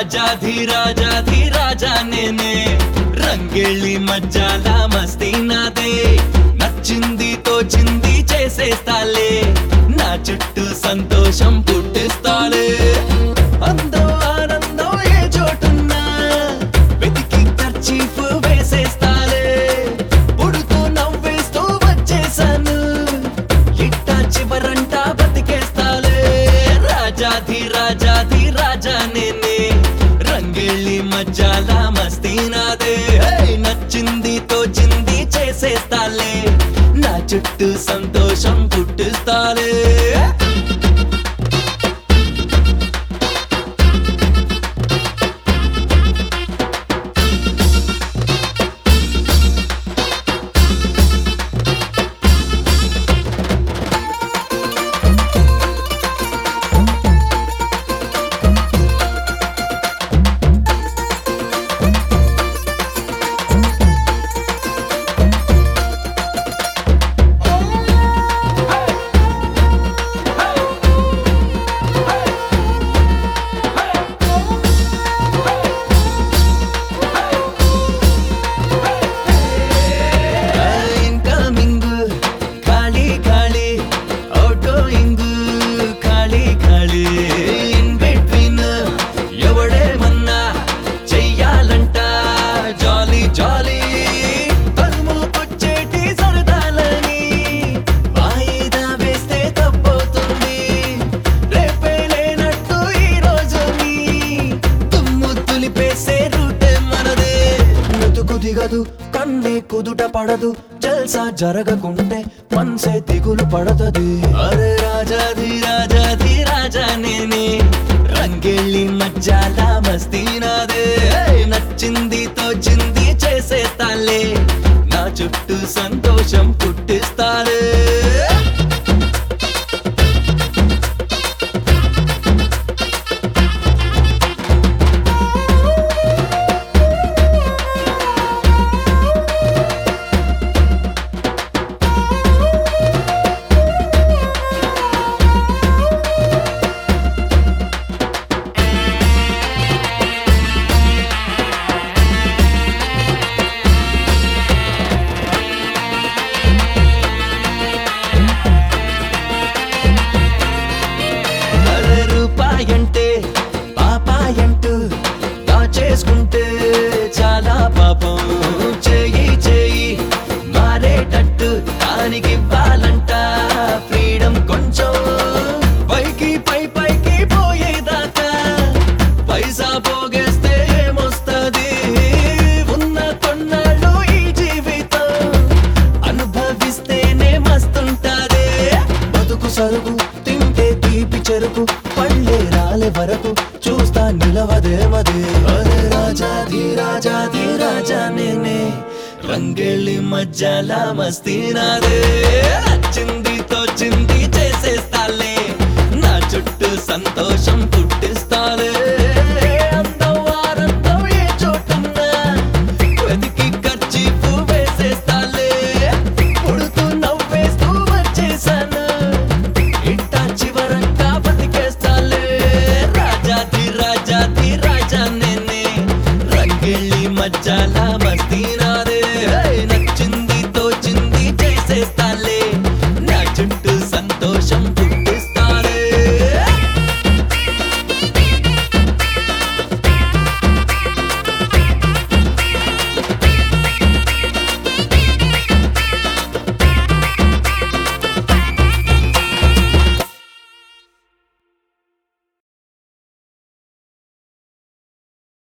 రాజాధి రాజాధి రాజా నేనే రంగెళ్ళి మజ్జాల మస్తీ నాదే నచ్చింది తోచింది చేసేస్తాలే నా చుట్టూ సంతోషం పుట్టిస్తాలే అందో ఆనందం ఏ చోటున్నా వెతికి ఖర్చీఫ్ వేసేస్తాలే పుడుతూ నవ్వేస్తూ వచ్చేసాను ఇట్టా చివరంటా బతికేస్తాలే రాజాధి రాజాధి రాజా నేనే రంగెళ్ళి మజ్జాల మస్తీ నాదే హే! నచ్చింది తోచింది చేసేస్తాలే నా చుట్టూ సంతోషం పుట్టిస్తాలే ఇన్కమింగ్ ఖాళీ ఖాళీ అవుటోయింగ్ ఖాళీ ఖాళీ ఇన్ బిట్వీన్ ఎవడేమన్నా చెయ్యాలంట జాలీ జాలీ తరుముకొచ్చేటి సరదాలని వాయిదా వేస్తే తప్పవుతుంది రేపే లేనట్టు ఈ రోజుని తుమ్ము తులిపేసే రూటే మనదే మెతుకు దిగదు కన్నే కుదుట పడదు జల్సా జరగకుంటే మనసే దిగులు పడతది అరే రాజాది రాజాది రాజా నేనే రంగెళ్ళి మజ్జాల మస్తీ నాదే ఏయ్, నచ్చింది తోచింది చేసేస్తాలే నా చుట్టూ సంతోషం పుట్టిస్తాలే అరే రూపాయంటే పాపాయంటూ దాచేసుకుంటే చాలా పాపం చేయి చేయి మారేటట్టు దానికి ఇవ్వాలంట ఫ్రీడమ్ కొంచెం పైకి పై పైకి పోయేదాకా పైసా పోగేస్తే ఏమొస్తది ఉన్న కొన్నాళ్ళు ఈ జీవితం అనుభవిస్తేనే మస్తుంటాదే బతుకు సరుకు తింటే తీపి చెరుకు పళ్ళే రాలే వరకు చూస్తా నిలవదేమదే అరే రాజాది రాజాది రాజా నేనే రంగెళ్ళి మజ్జాల మస్తీ నాదే నచ్చింది తోచింది చేసేస్తాలే నా చుట్టూ సంతోషం పుట్టిస్తాలే అందం ఆనందం ఏ చోటున్నా వెతికి ఖర్చీఫ్ వేసేస్తాలే పుడుతూ నవ్వేస్తూ వచ్చేసాను ఇంటా చివరంగా బతికేస్తాలే రాజాది రాజాది రాజా నేనే రంగెళ్ళి మజ్జాల